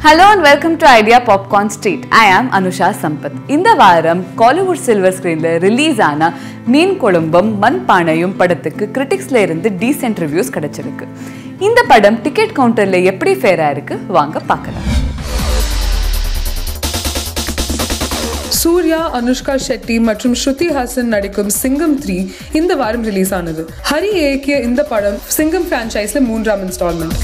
hello and welcome to idea popcorn street I am Anusha Sampath இந்த வாரம் Kollywood silver ஸ்க்ரீனில் release ஆன மீன் குழம்பும் மண் பானையும் படத்துக்கு கிரிட்டிக்ஸ்ல இருந்து டீசென்ட் ரிவ்யூஸ் கிடைச்சிருக்கு இந்த படம் டிக்கெட் கவுண்டர்ல எப்படி ஃபேரா இருக்கு வாங்க பார்க்கலாம் சூர்யா அனுஷ்கா ஷெட்டி மற்றும் ஸ்ருதி ஹாசன் நடிக்கும் சிங்கம் த்ரீ இந்த வாரம் ரிலீஸ் ஆனது ஹரி இயக்கிய இந்த படம் சிங்கம் பிரான்ச்சைஸ்ல மூன்றாம் இன்ஸ்டால்மெண்ட்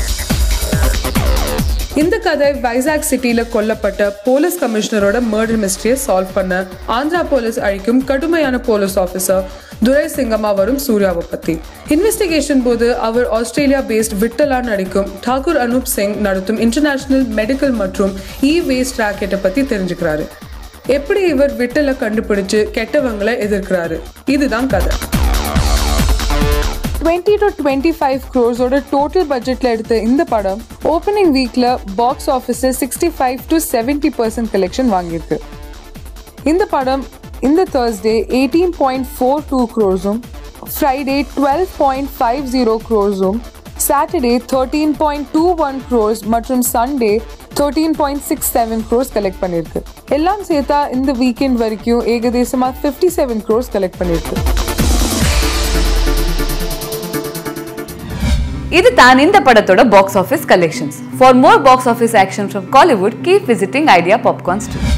இந்த கதை வைசாக் சிட்டில கொல்லப்பட்ட போலீஸ் கமிஷனரோட மர்டர் மிஸ்டரியை சால்வ் பண்ண ஆந்திரா போலீஸ் அழிக்கும் கடுமையான போலீஸ் ஆஃபீஸர் துரை சிங்கமா வரும் சூர்யாவை பத்தி இன்வெஸ்டிகேஷன் போது அவர் ஆஸ்திரேலியா பேஸ்ட் விட்டலா நடிக்கும் டாகூர் அனூப் சிங் நடத்தும் இன்டர்நேஷனல் மெடிக்கல் மற்றும் இ வேஸ்ட் ராக்கெட்டை பத்தி தெரிஞ்சுக்கிறாரு எப்படி இவர் விட்டலை கண்டுபிடிச்சு கெட்டவங்களை எதிர்க்கிறாரு இதுதான் கதை டுவெண்ட்டி டு டுவெண்ட்டி ஃபைவ் க்ரோர்ஸோட டோட்டல் பட்ஜெட்டில் எடுத்த இந்த படம் ஓப்பனிங் வீக்கில் பாக்ஸ் ஆஃபீஸில் sixty five to seventy percent collection வாங்கியிருக்கு இந்த படம் இந்த Thursday eighteen point four two க்ரோர்ஸும் Friday twelve point five zero க்ரோர்ஸும் Saturday thirteen point two one crores மற்றும் Sunday thirteen point six seven crores collect பண்ணியிருக்கு எல்லாம் சேர்த்தா இந்த வீக்கெண்ட் வரைக்கும் ஏகதேசமாக ஃபிஃப்டி செவன் க்ரோர்ஸ் கலெக்ட் பண்ணியிருக்கு இது தான் இந்த படத்தோட box office collections for more box office action from Kollywood keep visiting idea popcorn street